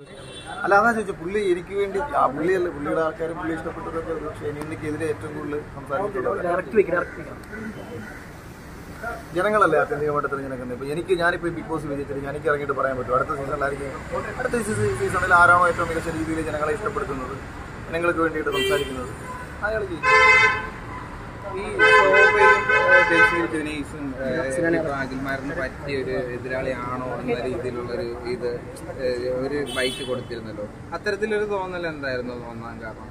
അല്ല അതാ ചോദിച്ചു പുള്ളി എനിക്ക് വേണ്ടി ആ പുള്ളിയല്ല പുള്ളിയുടെ ആൾക്കാർ പുള്ളി ഇഷ്ടപ്പെട്ടതൊക്കെ പക്ഷേ എനിക്കെതിരെ ഏറ്റവും കൂടുതൽ സംസാരിച്ചിട്ടുള്ളത് ഡയറക്റ്റ് വെക്ക് ഡയറക്റ്റ് വെക്കാം ജനങ്ങളല്ലേ ആത്യന്തികമായിട്ട് തിരഞ്ഞെടുക്കുന്നത് ഇപ്പൊ എനിക്ക് ഞാനിപ്പോ ഈ ബിഗ് ബോസ് വിജയിച്ചിട്ട് എനിക്ക് ഇറങ്ങിയിട്ട് പറയാൻ പറ്റും അടുത്ത സീസണിലായിരിക്കും അടുത്ത സീസ- സീസണിൽ ആരാണോ ഏറ്റവും മികച്ച രീതിയിൽ ജനങ്ങളെ ഇഷ്ടപ്പെടുത്തുന്നത് ജനങ്ങൾക്ക് വേണ്ടിയിട്ട് സംസാരിക്കുന്നത് അയാൾ ജയിക്കും ഈ ശോഭയും ഏഹ്, ഡൽഹിയിൽ ജുനൈസും ഏഹ്, ഇപ്പൊ അഖിൽമാറിന് പറ്റിയ ഒരു എതിരാളിയാണോ എന്ന രീതിയിലുള്ള ഒരു ഇത് ഏഹ്, ഒരു ബൈറ്റ് കൊടുത്തിരുന്നല്ലോ അത്തരത്തിലൊരു തോന്നൽ എന്തായിരുന്നു തോന്നാൻ കാരണം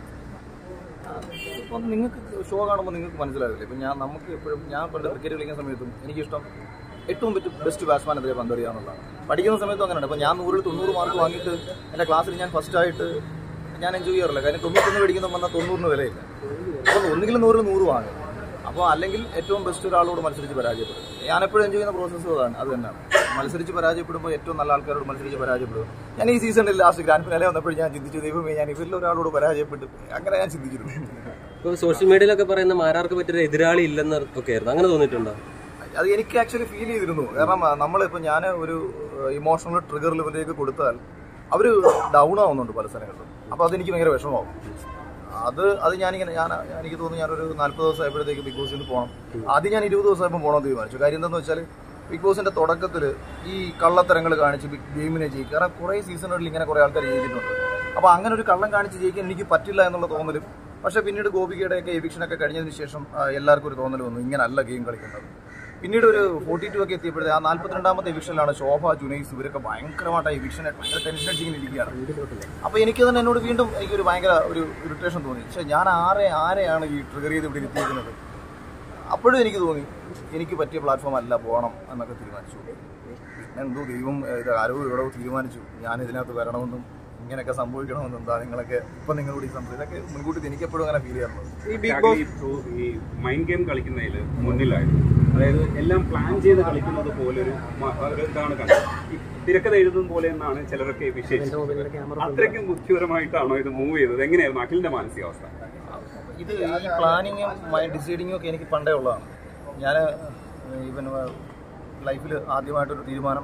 ഇപ്പം നിങ്ങൾക്ക് ഷോ കാണുമ്പോൾ നിങ്ങൾക്ക് മനസ്സിലാവില്ലേ ഇപ്പം ഞാൻ നമുക്ക് എപ്പോഴും ഞാൻ പണ്ട് ക്രിക്കറ്റ് കളിക്കുന്ന സമയത്തും എനിക്കിഷ്ടം ഏറ്റവും പറ്റും ബെസ്റ്റ് ബാറ്റ്സ്മാനെതിരെ പന്തറിയാന്നുള്ളതാണ് പഠിക്കുന്ന സമയത്തും അങ്ങനെയാണ് ഇപ്പം ഞാൻ നൂറിൽ തൊണ്ണൂറ് മാർക്ക് വാങ്ങിയിട്ട് എൻ്റെ ക്ലാസ്സിൽ ഞാൻ ഫസ്റ്റ് ആയിട്ട് ഞാൻ എൻജോയ് ചെയ്യാറില്ല കാര്യം തൊണ്ണൂറ്റൊന്ന് മേടിക്കുന്ന വന്നാൽ തൊണ്ണൂറിന് വിലയില്ല അപ്പോൾ ഒന്നുകിൽ നൂറിൽ നൂറ് വാങ്ങും അപ്പോൾ അല്ലെങ്കിൽ ഏറ്റവും ബെസ്റ്റ് ഒരാളോട് മത്സരിച്ച് പരാജയപ്പെടും ഞാൻ എപ്പോഴും എൻജോയ് ചെയ്യുന്ന പ്രോസസ്സ് അതാണ് അത് തന്നെയാണ് മത്സരിച്ച് പരാജയപ്പെടുമ്പോൾ ഏറ്റവും നല്ല ആൾക്കാരോട് മത്സരിച്ച് പരാജയപ്പെടും ഞാൻ ഈ സീസണിൽ ലാസ്റ്റ് ഗ്രാൻഡ് ഫിനാലെ വന്നപ്പോൾ ഞാൻ ചിന്തിച്ചു ദൈവമേ ഞാൻ ഇവരിൽ ഒരാളോട് പരാജയപ്പെട്ടു അങ്ങനെ ഞാൻ ചിന്തിച്ചിരുന്നു ഇപ്പൊ സോഷ്യൽ മീഡിയയിലൊക്കെ പറയുന്ന മാരാർക്ക് പറ്റിയൊരു എതിരാളി ഇല്ലെന്ന് ഒക്കെ ആയിരുന്നു അങ്ങനെ തോന്നിയിട്ടുണ്ടോ അത് എനിക്ക് ആക്ച്വലി ഫീൽ ചെയ്തിരുന്നു കാരണം നമ്മളിപ്പോൾ ഞാൻ ഒരു ഇമോഷണൽ ട്രിഗർ ലെവലിലേക്ക് കൊടുത്താൽ അവർ ഡൗൺ ആവുന്നുണ്ട് പല സ്ഥലങ്ങളിലും അപ്പോൾ അതെനിക്ക് ഭയങ്കര വിഷമമാവും അത് അത് ഞാനിങ്ങനെ ഞാൻ എനിക്ക് തോന്നുന്നു ഞാനൊരു നാൽപ്പത് ദിവസം ആയപ്പോഴത്തേക്ക് ബിഗ് ബോസിൽ നിന്ന് പോകണം ആദ്യം ഞാൻ ഇരുപത് ദിവസമായപ്പോൾ പോകണമെന്ന് തീരുമാനിച്ചു കാര്യം എന്താണെന്ന് വെച്ചാൽ ബിഗ് ബോസിന്റെ തുടക്കത്തിൽ ഈ കള്ളത്തരങ്ങൾ കാണിച്ച് ബിഗ് ഗെയിമിനെ ജയിക്കുക കാരണം കുറേ സീസണുകളിൽ ഇങ്ങനെ കുറേ ആൾക്കാർ ജയിച്ചിട്ടുണ്ട് അപ്പോൾ അങ്ങനെ ഒരു കള്ളം കാണിച്ച് ജയിക്കാൻ എനിക്ക് പറ്റില്ല എന്നുള്ള തോന്നലും പക്ഷേ പിന്നീട് ഗോപികയുടെയൊക്കെ എവിക്ഷനൊക്കെ കഴിഞ്ഞതിന് ശേഷം ആ, എല്ലാവർക്കും ഒരു തോന്നൽ വന്നു ഇങ്ങനല്ല ഗെയിം കളിക്കേണ്ടത് പിന്നീട് ഒരു ഫോർട്ടി ടു ഒക്കെ എത്തിയപ്പോഴത്തെ ആ നാല്പത്തിരണ്ടാമത്തെ എവിക്ഷനിലാണ് ശോഭ ജുനൈസ് ഇവരൊക്കെ ഭയങ്കരമായിട്ട് എവിക്ഷൻ ഭയങ്കര ടെൻഷൻ അടിച്ചിങ്ങനെ ഇരിക്കുകയാണ് അപ്പോൾ എനിക്ക് തന്നെ എന്നോട് വീണ്ടും എനിക്കൊരു ഭയങ്കര ഒരു ഇറിറ്റേഷൻ തോന്നി പക്ഷേ ഞാൻ ആരെ ആരെയാണ് ഈ ട്രിഗർ ചെയ്ത് ഇവിടെ ഇരുത്തിയിരിക്കുന്നത് അപ്പോഴും എനിക്ക് തോന്നി എനിക്ക് പറ്റിയ പ്ലാറ്റ്ഫോം അല്ല പോകണം എന്നൊക്കെ തീരുമാനിച്ചു പിന്നെ എന്തോ ദൈവം ഏഹ്, ഇത് ആരോ ഇവിടെ തീരുമാനിച്ചു ഞാൻ ഇതിനകത്ത് വരണമെന്നും ഇങ്ങനെയൊക്കെ സംഭവിക്കണമെന്നും എന്താ നിങ്ങളൊക്കെ ഇപ്പം നിങ്ങളോട് ഈ സംഭവം ഇതൊക്കെ മുൻകൂട്ടി എനിക്ക് എപ്പോഴും അങ്ങനെ ഫീൽ ചെയ്യാറുള്ളത് ഈ ബിഗ് ഈ പ്രോ- ഈ മൈൻഡ് ഗെയിം കളിക്കുന്നതിൽ മുന്നിലായിരുന്നു അതായത് എല്ലാം പ്ലാൻ ചെയ്ത് കളിക്കുന്നത് പോലെ ഒരു മ- ഒരു ഇതാണ് കണ്ടത് ഈ തിരക്കഥ എഴുതും പോലെ എന്നാണ് ചിലരൊക്കെ വിശേഷിച്ചത് അത്രയ്ക്കും ബുദ്ധിപരമായിട്ടാണോ ഇത് മൂവ് ചെയ്തത് എങ്ങനെയായിരുന്നു അഖിലിന്റെ മാനസികാവസ്ഥ ഇത് ഈ പ്ലാനിങ്ങും ഡിസൈഡിങ്ങും ഒക്കെ എനിക്ക് പണ്ടേ ഉള്ളതാണ് ഞാൻ ഈവൻ ലൈഫിൽ ആദ്യമായിട്ടൊരു തീരുമാനം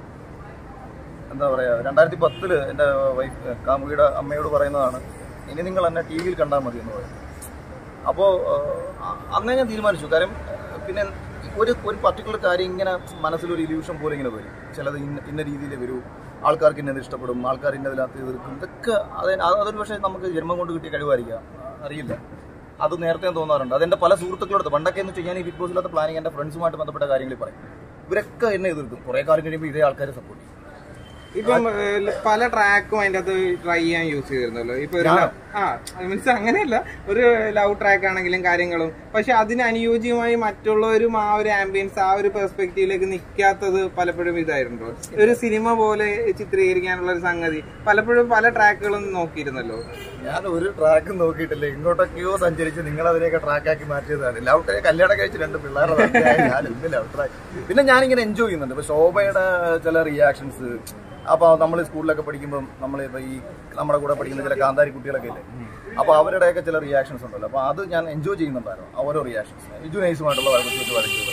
എന്താ പറയുക രണ്ടായിരത്തി പത്തിൽ എൻ്റെ വൈഫ് കാമുകിയുടെ അമ്മയോട് പറയുന്നതാണ് ഇനി നിങ്ങൾ എന്നെ ടി വിയിൽ കണ്ടാൽ മതി എന്ന് പറയും അപ്പോൾ അന്നേ ഞാൻ തീരുമാനിച്ചു കാര്യം ഏഹ്, പിന്നെ ഒരു ഒരു പർട്ടിക്കുലർ കാര്യം ഇങ്ങനെ മനസ്സിലൊരു ഇല്യൂഷൻ പോലെ ഇങ്ങനെ വരും ചിലത് ഇന്ന ഇന്ന രീതിയിൽ വരൂ ആൾക്കാർക്ക് ഇന്നത് ഇഷ്ടപ്പെടും ആൾക്കാർ ഇന്നതിനകത്ത് എതിർക്കും ഇതൊക്കെ അത് അതൊരു പക്ഷേ നമുക്ക് ജന്മം കൊണ്ട് കിട്ടിയ കഴിവായിരിക്കാം അറിയില്ല അത് നേരത്തെ തോന്നാറുണ്ട് അതെന്റെ പല സുഹൃത്തുക്കളോട് പണ്ടൊക്കെ എന്ന് വെച്ചാൽ ഞാൻ ഈ ബിഗ് ബോസിലത്തെ പ്ലാനിങ് എൻ്റെ ഫ്രണ്ട്സുമായിട്ട് ബന്ധപ്പെട്ട കാര്യങ്ങളിൽ പറയും ഇവരൊക്കെ എന്നെ എതിർക്കും കുറേ കാലം കഴിയുമ്പോൾ ഇതേ ആൾക്കാരെ സപ്പോർട്ട് ചെയ്യും ഇപ്പം ഏഹ്, പല ട്രാക്കും അതിന്റെ അകത്ത് ട്രൈ ചെയ്യാൻ യൂസ് ചെയ്തിരുന്നല്ലോ ഇപ്പൊ ഒരു ഞാനോ? ആ മീൻസ് അങ്ങനെയല്ല ഒരു ലവ് ട്രാക്ക് ആണെങ്കിലും കാര്യങ്ങളും പക്ഷെ അതിന് അനുയോജ്യമായി മറ്റുള്ളവരും ആ ഒരു ആംബിയൻസ് ആ ഒരു പെർസ്പെക്റ്റീവിലേക്ക് നിൽക്കാത്തത് പലപ്പോഴും ഇതായിരുന്നു ഒരു സിനിമ പോലെ ചിത്രീകരിക്കാനുള്ള ഒരു സംഗതി പലപ്പോഴും പല ട്രാക്കുകളും നോക്കിയിരുന്നല്ലോ ഞാൻ ഒരു ട്രാക്ക് നോക്കിയിട്ടില്ല ഇങ്ങോട്ടൊക്കെയോ സഞ്ചരിച്ച് നിങ്ങൾ അതിനെയൊക്കെ ട്രാക്കാക്കി മാറ്റിയതാണ് ലവ് ട്രാക്ക് കല്യാണം കഴിച്ച് രണ്ട് പിള്ളേരുടെ തന്നെയായി ഞാൻ എന്ത് ലവ് ട്രാക്ക് പിന്നെ ഞാനിങ്ങനെ എൻജോയ് ചെയ്യുന്നുണ്ട് ഇപ്പൊ ശോഭയുടെ ചില റിയാക്ഷൻസ് അപ്പോൾ നമ്മൾ സ്കൂളിലൊക്കെ പഠിക്കുമ്പം നമ്മൾ ഇപ്പോൾ ഈ നമ്മുടെ കൂടെ പഠിക്കുന്ന ചില കാന്താരി കുട്ടികളൊക്കെ ഇല്ലേ അപ്പോൾ അവരുടെയൊക്കെ ചില റിയാക്ഷൻസ് ഉണ്ടല്ലോ അപ്പോൾ അത് ഞാൻ എൻജോയ് ചെയ്യുന്നുണ്ടായിരുന്നു ആ ഓരോ റിയാക്ഷൻസ് ഇജു നൈസുമായിട്ടുള്ള വഴക്ക് വരയ്ക്കുന്നത്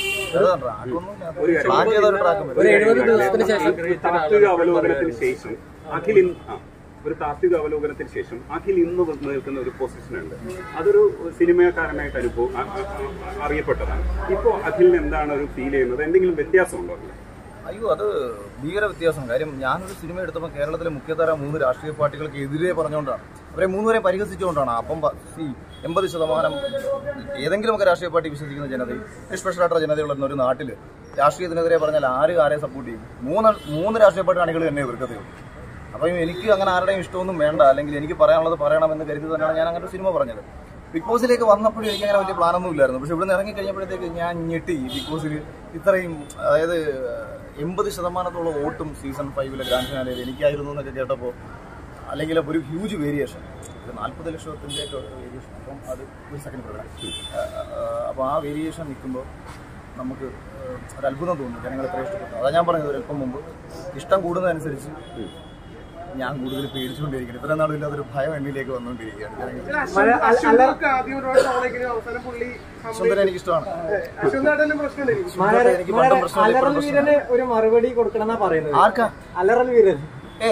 പ്ലാൻ ചെയ്ത ഒരു ട്രാക്കും ഒരു എഴുപത് ദിവസത്തിന് ശേഷം ഒരു താത്വിക അവലോകനത്തിന് ശേഷം അഖിൽ ഇന്ന് ആ, ഒരു താത്വിക അവലോകനത്തിന് ശേഷം അഖിൽ ഇന്ന് വന്ന് നിൽക്കുന്ന ഒരു പൊസിഷൻ ഉണ്ട് അതൊരു സിനിമക്കാരനായിട്ട് അനുഭവം അ- അ- അ- അറിയപ്പെട്ടതാണ് ഇപ്പോൾ അഖിലിന് എന്താണ് ഒരു ഫീൽ ചെയ്യുന്നത് എന്തെങ്കിലും വ്യത്യാസമുണ്ടോ അതിൽ അയ്യോ അത് ഭീകര വ്യത്യാസം കാര്യം ഞാനൊരു സിനിമ എടുത്തപ്പോൾ കേരളത്തിലെ മുഖ്യധാര മൂന്ന് രാഷ്ട്രീയ പാർട്ടികൾക്ക് എതിരെ പറഞ്ഞുകൊണ്ടാണ് അവരെ മൂന്നുപേരെ പരിഹസിച്ചുകൊണ്ടാണ് അപ്പം പ- ഈ എൺപത് ശതമാനം ഏതെങ്കിലുമൊക്കെ രാഷ്ട്രീയ പാർട്ടി വിശ്വസിക്കുന്ന ജനതയും നിഷ്പക്ഷമായിട്ടുള്ള ജനതയുള്ള ഒരു നാട്ടിൽ രാഷ്ട്രീയത്തിനെതിരെ പറഞ്ഞാൽ ആര് ആരെ സപ്പോർട്ട് ചെയ്യും മൂന്ന് മൂന്ന് രാഷ്ട്രീയ പാർട്ടി അണികൾ തന്നെ എതിർക്കത്തുള്ളൂ അപ്പം എനിക്ക് അങ്ങനെ ആരുടെയും ഇഷ്ടമൊന്നും വേണ്ട അല്ലെങ്കിൽ എനിക്ക് പറയാനുള്ളത് പറയണമെന്ന് കരുതി തന്നെയാണ് ഞാൻ അങ്ങനെ ഒരു സിനിമ പറഞ്ഞത് ബിഗ് ബോസിലേക്ക് വന്നപ്പോഴും എനിക്ക് അങ്ങനെ വലിയ പ്ലാനൊന്നും ഇല്ലായിരുന്നു പക്ഷെ ഇവിടുന്ന് ഇറങ്ങി കഴിഞ്ഞപ്പോഴത്തേക്ക് ഞാൻ ഞെട്ടി ബിഗ് ബോസിൽ ഇത്രയും അതായത് എൺപത് ശതമാനത്തോളം വോട്ടും സീസൺ ഫൈവിലെ ഗ്രാൻഡ് ഫിനാലയിൽ എനിക്കായിരുന്നു എന്നൊക്കെ കേട്ടപ്പോൾ അല്ലെങ്കിൽ ഒരു ഹ്യൂജ് വേരിയേഷൻ ഒരു നാൽപ്പത് ലക്ഷത്തിൻ്റെ ഒക്കെ വേരിയേഷൻ അപ്പം അത് ഒരു സെക്കൻഡ് പറയാം അപ്പോൾ ആ വേരിയേഷൻ നിൽക്കുമ്പോൾ നമുക്ക് ഏഹ്, ഒരു അത്ഭുതം തോന്നുന്നു ജനങ്ങൾ എത്ര ഇഷ്ടപ്പെട്ടു അതാ ഞാൻ പറഞ്ഞത് ഒരല്പം മുമ്പ് ഇഷ്ടം കൂടുന്നതനുസരിച്ച് ഞാൻ കൂടുതൽ പേടിച്ചുകൊണ്ടിരിക്കുന്നത് ഇത്ര നാളും ഇല്ലാത്തൊരു ഭയം എന്നിലേക്ക് വന്നുകൊണ്ടിരിക്കുകയാണ് ജനങ്ങൾ അശ്വന്തൊക്കെ ആദ്യം ഒരുപാട് ട്രോളെങ്കിലും അവസാനം പുള്ളി സുന്ദരൻ എനിക്ക് ഇഷ്ടമാണ് അശ്വന്തായിട്ടെല്ലാം പ്രശ്നമില്ല സുന്ദരൻ എനിക്ക് പണ്ടും പ്രശ്നമില്ല അലറൽ ഇപ്പോഴും വീരന് ഒരു മറുപടി കൊടുക്കണമെന്നാ പറയുന്നത് ആർക്കാ അലറൽ വീരൻ ഏയ്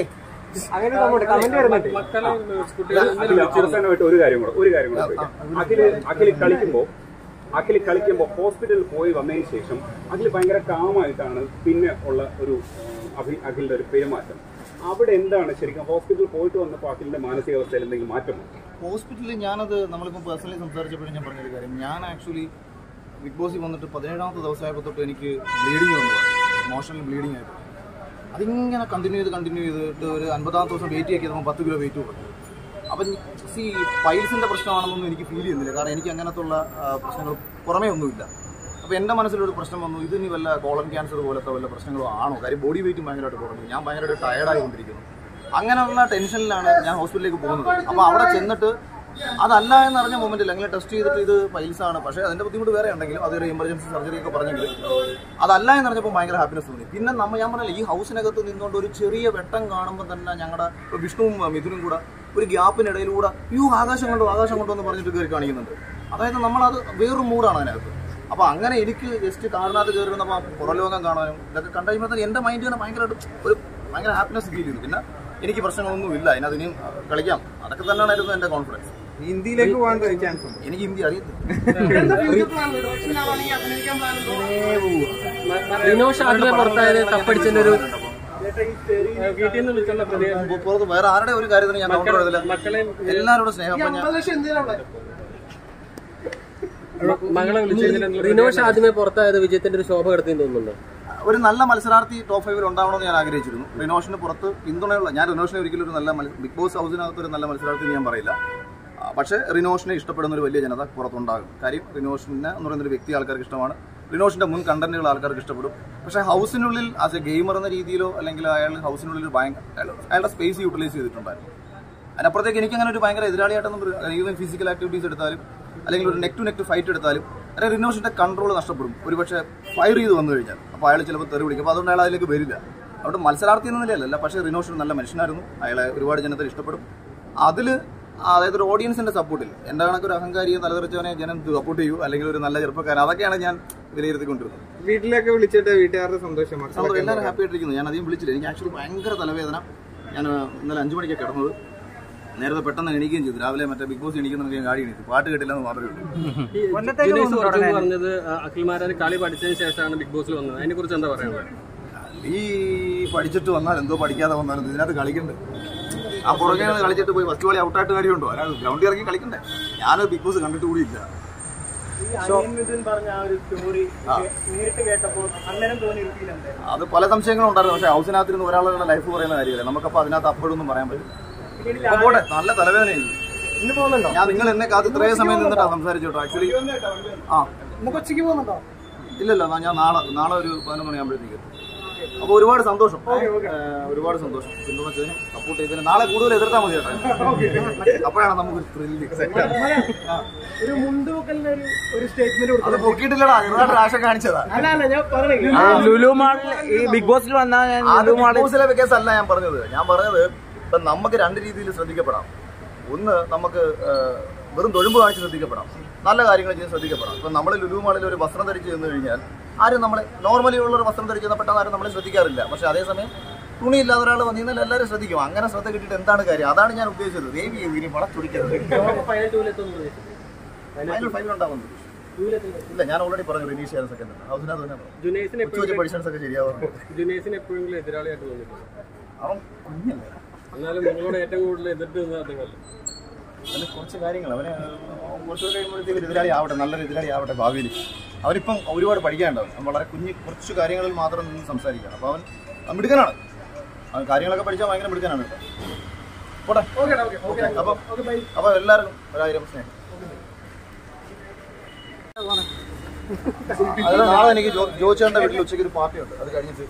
അങ്ങനെ നമ്മുടെ കമന്റ് വരുന്നുണ്ട് മക്കളെ അഖിൽ അവസാനമായിട്ട് ഒരു കാര്യം കൂടെ ഒരു കാര്യം കൂടെ ചോദിക്കാം അഖിൽ അഖിൽ കളിക്കുമ്പോൾ അഖിൽ കളിക്കുമ്പോൾ ഹോസ്പിറ്റലിൽ പോയി വന്നതിന് ശേഷം അഖിൽ ഭയങ്കര കാമായിട്ടാണ് പിന്നെ ഉള്ള ഒരു ഏഹ്, അഖിൽ അഖിലിന്റെ ഒരു പെരുമാറ്റം അവിടെ എന്താണ് ശരിക്കും ഹോസ്പിറ്റലിൽ പോയിട്ട് വന്നപ്പോൾ അഖിലിന്റെ മാനസികാവസ്ഥയിൽ എന്തെങ്കിലും മാറ്റം വന്നു ഹോസ്പിറ്റലിൽ ഞാനത് നമ്മളിപ്പോൾ പേഴ്സണലി സംസാരിച്ചപ്പോഴും ഞാൻ പറഞ്ഞൊരു കാര്യം ഞാൻ ആക്ച്വലി ബിഗ് ബോസിൽ വന്നിട്ട് പതിനേഴാമത്തെ ദിവസമായപ്പോൾ തൊട്ട് എനിക്ക് ബ്ലീഡിങ് വന്നു ഇമോഷണൽ ബ്ലീഡിങ് ആയിട്ട് അതിങ്ങനെ കണ്ടിന്യൂ ചെയ്ത് കണ്ടിന്യൂ ചെയ്തിട്ട് ഒരു അൻപതാമത്തെ ദിവസം വെയിറ്റ് ചെയ്തപ്പോൾ പത്ത് കിലോ വെയിറ്റ് കുറഞ്ഞു അപ്പം സി പൈൽസിൻ്റെ പ്രശ്നമാണെന്നൊന്നും എനിക്ക് ഫീൽ ചെയ്യുന്നില്ല കാരണം എനിക്ക് അങ്ങനത്തെ ഉള്ള ആ, പ്രശ്നങ്ങൾ പുറമേ ഒന്നുമില്ല അപ്പോൾ എൻ്റെ മനസ്സിലൊരു പ്രശ്നം വന്നു ഇതിനി വല്ല കോളൻ ക്യാൻസർ പോലത്തെ വല്ല പ്രശ്നങ്ങളോ ആണോ കാര്യം ബോഡി വെയിറ്റും ഭയങ്കരമായിട്ട് കുറഞ്ഞു ഞാൻ ഭയങ്കരമായിട്ട് ടയർഡായി കൊണ്ടിരിക്കുന്നു അങ്ങനെയുള്ള ടെൻഷനിലാണ് ഞാൻ ഹോസ്പിറ്റലിലേക്ക് പോകുന്നത് അപ്പോൾ അവിടെ ചെന്നിട്ട് അതല്ല എന്നറിഞ്ഞ മൊമെന്റിൽ അങ്ങനെ ടെസ്റ്റ് ചെയ്തിട്ട് ഇത് പൈൽസ് ആണ് പക്ഷേ അതിന്റെ ബുദ്ധിമുട്ട് വേറെ ഉണ്ടെങ്കിലും അതൊരു എമർജൻസി സർജറി ഒക്കെ പറഞ്ഞെങ്കിലും അതല്ല എന്നറിഞ്ഞപ്പോൾ ഭയങ്കര ഹാപ്പിനെസ് തോന്നി പിന്നെ നമ്മ ഞാൻ പറഞ്ഞില്ല ഈ ഹൗസിനകത്ത് നിന്നുകൊണ്ട് ഒരു ചെറിയ വെട്ടം കാണുമ്പോൾ തന്നെ ഞങ്ങളുടെ ഇപ്പോൾ വിഷ്ണുവും മിഥുനും കൂടെ ഒരു ഗ്യാപ്പിനിടയിലൂടെ യു ആകാശം കൊണ്ടോ ആകാശം കൊണ്ടോ എന്ന് പറഞ്ഞിട്ട് കയറി കാണിക്കുന്നുണ്ട് അതായത് നമ്മളത് വേറൊരു മൂഡാണ് അതിനകത്ത് അപ്പോൾ അങ്ങനെ എനിക്ക് ജസ്റ്റ് കാറിനകത്ത് കയറി വന്നപ്പോൾ പുറലോകം കാണാനും ഇതൊക്കെ കണ്ടു കഴിയുമ്പോൾ തന്നെ എൻ്റെ മൈൻഡ് തന്നെ ഭയങ്കരമായിട്ട് ഒരു ഭയങ്കര ഹാപ്പിനെസ് ഫീൽ ചെയ്തു പിന്നെ എനിക്ക് പ്രശ്നങ്ങളൊന്നും ഇല്ല അതിനകത്ത് ഇനിയും കളിക്കാം അതൊക്കെ തന്നെയായിരുന്നു എൻ്റെ കോൺഫിഡൻസ് ഹിന്ദിയിലേക്ക് പോകാൻ ചാൻസ് ഉണ്ട് എനിക്ക് ഹിന്ദി അറിയത്തില്ല എന്താ ഫ്യൂച്ചർ പ്ലാൻ റോഷനാവാണെങ്കിൽ അഭിനയിക്കാൻ പ്ലാൻ ഉണ്ടോ റിനോഷ് ആദ്യമേ പുറത്തായത് കപ്പടിച്ചതിന്റെ ഒരു വീട്ടിൽ നിന്ന് വിളിച്ചുള്ള പ്രതികരണം പു- പുറത്ത് വേറെ ആരുടെ ഒരു കാര്യത്തിന് ഞാൻ കൗണ്ടർ ചെയ്തില്ല മക്കളെ എല്ലാവരോടും സ്നേഹം ഈ അപ്പൊ ഞാൻ അമ്പത് ലക്ഷം എന്തിനാ ഉള്ളത് മകളെ വിളിച്ചതിൽ റിനോഷ് ആദ്യമേ പുറത്തായത് വിജയത്തിന്റെ ഒരു ശോഭ കടത്തിന്ന് തോന്നുന്നുണ്ടോ ഒരു നല്ല മത്സരാർത്ഥി ടോപ്പ് ഫൈവിൽ ഉണ്ടാവണമെന്ന് ഞാൻ ആഗ്രഹിച്ചിരുന്നു റിനോഷിന് പുറത്ത് പിന്തുണയുള്ള ഞാൻ റിനോഷിനെ ഒരിക്കലും ഒരു നല്ല മത്സ- ബിഗ് ബോസ് ഹൗസിനകത്ത് ഒരു നല്ല മത്സരാർത്ഥി എന്ന് ഞാൻ പറയില്ല ആ, പക്ഷേ റിനോഷിനെ ഇഷ്ടപ്പെടുന്ന ഒരു വലിയ ജനത പുറത്തുണ്ടാകും കാര്യം റിനോഷിനെ എന്ന് പറയുന്ന ഒരു വ്യക്തി ആൾക്കാർക്ക് ഇഷ്ടമാണ് റിനോഷിന്റെ മുൻ കണ്ടന്റുകൾ ആൾക്കാർക്ക് ഇഷ്ടപ്പെടും പക്ഷേ ഹൗസിനുള്ളിൽ ആസ് എ ഗെയിമർ എന്ന രീതിയിലോ അല്ലെങ്കിൽ അയാൾ ഹൗസിനുള്ളിൽ ഒരു ഭയങ്കര അയാൾ- അയാളുടെ സ്പേസ് യൂട്ടിലൈസ് ചെയ്തിട്ടുണ്ടായിരുന്നു അതിനപ്പുറത്തേക്ക് എനിക്ക് അങ്ങനെ ഒരു ഭയങ്കര എതിരാളിയായിട്ടൊന്നും ഈവൻ ഫിസിക്കൽ ആക്ടിവിറ്റീസ് എടുത്താലും അല്ലെങ്കിൽ ഒരു നെക്ക് ടു നെക്ക് ഫൈറ്റ് എടുത്താലും അതായത് റിനോഷിന്റെ കൺട്രോൾ നഷ്ടപ്പെടും ഒരുപക്ഷെ ഫയർ ചെയ്ത് വന്നു കഴിഞ്ഞാൽ അപ്പോൾ അയാൾ ചിലപ്പോൾ തെറി വിളിക്കും അപ്പോൾ അതുകൊണ്ട് അയാൾ അതിലേക്ക് വരില്ല അതുകൊണ്ട് മത്സരാർത്ഥി എന്ന നിലയല്ല പക്ഷേ റിനോഷ് ഒരു നല്ല മനുഷ്യനായിരുന്നു അയാളെ ഒരുപാട് ജനത്തിൽ ഇഷ്ടപ്പെടും അതിൽ അതായത് ഒരു ഓഡിയൻസിന്റെ സപ്പോർട്ടിൽ എൻ്റെ കണക്കൊരു അഹങ്കാരിയെ തലതെറിച്ചവനെ ജനം സപ്പോർട്ട് ചെയ്യൂ അല്ലെങ്കിൽ ഒരു നല്ല ചെറുപ്പക്കാരൻ അതൊക്കെയാണ് ഞാൻ വിലയിരുത്തിക്കൊണ്ടിരുന്നത് വീട്ടിലേക്ക് വിളിച്ചിട്ട് വീട്ടുകാരുടെ സന്തോഷം സന്തോഷം മക്കളൊക്കെ എല്ലാവരും ഹാപ്പി ആയിട്ടിരിക്കുന്നു ഞാൻ അധികം വിളിച്ചില്ല എനിക്ക് ആക്ച്വലി ഭയങ്കര തലവേദന ഞാൻ ഇന്നലെ അഞ്ചു മണിക്കാണ് കിടന്നത് നേരത്തെ പെട്ടെന്ന് എണീക്കുകയും ചെയ്തു രാവിലെ മറ്റേ ബിഗ് ബോസ് എണീക്കുന്ന ഞാൻ ഗാഡി എണീറ്റു പാട്ട് കേട്ടില്ല എന്ന് മാത്രമേ ഉള്ളൂ ജുനൈസ് കുറച്ചു മുമ്പ് പറഞ്ഞത് അഖിൽമാരെ കളി പഠിച്ചതിന് ശേഷമാണ് ബിഗ് ബോസിൽ വന്നത് അതിനെ കുറിച്ച് എന്താ പറയാനുള്ളത് ഈ പഠിച്ചിട്ട് വന്നാൽ എന്തോ പഠിക്കാതെ വന്നാലും ഇതിനകത്ത് കളിക്കണ്ടേ ആ പുറകെ നിന്ന് കളിച്ചിട്ട് പോയി ഫസ്റ്റ് കളി ഔട്ടായിട്ട് കാര്യമുണ്ടോ അല്ലാതെ ഗ്രൗണ്ടിൽ ഇറങ്ങി കളിക്കണ്ടേ ഞാൻ ബിഗ് ബോസ് കണ്ടിട്ട് കൂടിയില്ല പറഞ്ഞ ആ ഒരു സ്റ്റോറി നേരിട്ട് കേട്ടപ്പോൾ അന്നേരം തോന്നിയ ഒരു ഫീൽ എന്തായിരുന്നു അത് പല സംശയങ്ങളും ഉണ്ടായിരുന്നു പക്ഷേ ഹൗസിനകത്തിരുന്ന് ഒരാളുടെ ലൈഫ് പറയുന്ന കാര്യമില്ല നമുക്കപ്പോൾ അതിനകത്ത് അപ്പോഴൊന്നും പറയാൻ പറ്റില്ല അപ്പൊ പോട്ടെ നല്ല തലവേദനയായിരുന്നു ഇന്ന് പോകുന്നുണ്ടോ ഞാൻ നിങ്ങൾ എന്നെ കാത്ത് ഇത്രയും സമയം നിന്നിട്ടാണ് സംസാരിച്ചു കേട്ടോ ആക്ച്വലി ആ ഇന്ന് കൊച്ചിക്ക് പോകുന്നുണ്ടോ ഇല്ലല്ല എന്നാ ഞാൻ നാളെ നാളെ ഒരു പതിനൊന്ന് മണിയാകുമ്പോഴത്തേക്ക് അപ്പോൾ ഒരുപാട് സന്തോഷം ഏഹ്, ഒരുപാട് സന്തോഷം പിന്തുണച്ചതിനും സപ്പോർട്ട് ചെയ്തതിനും നാളെ കൂടുതൽ എതിർത്താൽ മതി കേട്ടോ അപ്പോഴാണ് നമുക്ക് ത്രില്ല് ഒരു മുണ്ടുവെക്കലിന് ഒരു ഒരു സ്റ്റേറ്റ്മെന്റ് അത് പൊക്കിയിട്ടില്ലടാ ചെറുതായിട്ട് ആശ കാണിച്ചതാ അല്ല അല്ല ഞാൻ പറഞ്ഞേ ലുലു മാളിൽ ഈ ബിഗ് ബോസിൽ വന്നാൽ ഞാൻ അത് ബിഗ് ബോസിലെ കേസ് അല്ല ഞാൻ പറഞ്ഞത് ഞാൻ പറഞ്ഞത് ഇപ്പൊ നമുക്ക് രണ്ട് രീതിയിൽ ശ്രദ്ധിക്കപ്പെടാം ഒന്ന് നമുക്ക് ഏഹ്, വെറും തൊഴുമ്പ് കാണിച്ച് ശ്രദ്ധിക്കപ്പെടാം നല്ല കാര്യങ്ങൾ ചെയ്ത് ശ്രദ്ധിക്കപ്പെടാം ഇപ്പൊ നമ്മൾ ലുലു മാളിൽ ഒരു വസ്ത്രം ധരിച്ച് ചെന്ന് കഴിഞ്ഞാൽ ആരും നമ്മളെ നോർമലി ഉള്ള ഒരു വസ്ത്രം ധരിച്ച് ചെന്നാൽ പെട്ടെന്ന് ആരും നമ്മളെ ശ്രദ്ധിക്കാറില്ല പക്ഷെ അതേസമയം തുണിയില്ലാത്ത ഒരാൾ വന്നിരുന്നാൽ എല്ലാവരും ശ്രദ്ധിക്കും അങ്ങനെ ശ്രദ്ധ കിട്ടിയിട്ട് എന്താണ് കാര്യം അതാണ് ഞാൻ ഉദ്ദേശിച്ചത് ദേവി ഇനി വളച്ചൊടിക്കരുത് ഫൈനൽ ടൂലെത്തുന്നു ഫൈനൽ ഫൈനൽ ഉണ്ടാവുന്നത് ഇല്ല ഞാൻ ഓൾറെഡി പറഞ്ഞു റിലീസ് ചെയ്യാൻ സെക്കൻഡ് ഹൗസിനകത്ത് തന്നെ പറഞ്ഞു. ജുനൈസിന് ഉച്ച വെച്ച് പഠിച്ചൻസ് ഒക്കെ ശരിയാവും ജുനൈസിന് എപ്പോഴെങ്കിലും എതിരാളിയായിട്ട് തോന്നിയിട്ടുണ്ട് അവൻ കുഞ്ഞല്ലേ എന്നാലും നിങ്ങളോട് ഏറ്റവും കൂടുതൽ എതിർത്ത് നിന്നത് അദ്ദേഹമല്ല അതിന് കുറച്ച് കാര്യങ്ങൾ അവന് കുറച്ച് കഴിയുമ്പോഴത്തേക്ക് എതിരാളി ആവട്ടെ നല്ലൊരു എതിരാളി ആവട്ടെ ഭാവിയിൽ അവനിപ്പം ഒരുപാട് പഠിക്കാനുണ്ടാവും അവൻ വളരെ കുഞ്ഞ് കുറച്ച് കാര്യങ്ങളിൽ മാത്രം നിന്ന് സംസാരിക്കുകയാണ് അപ്പോൾ അവൻ അവൻ മിടുക്കനാണ് അവൻ കാര്യങ്ങളൊക്കെ പഠിച്ചാൽ ഭയങ്കര മിടുക്കനാണ് കേട്ടോ പോട്ടെ ഓക്കെ അപ്പം അപ്പം എല്ലാവർക്കും ഒരായിരം സ്നേഹം അത് നാളെ എനിക്ക് ജോ ജോച്ചേട്ടൻ്റെ വീട്ടിൽ ഉച്ചയ്ക്ക് ഒരു പാർട്ടി ഉണ്ട് അത് കഴിഞ്ഞിട്ട്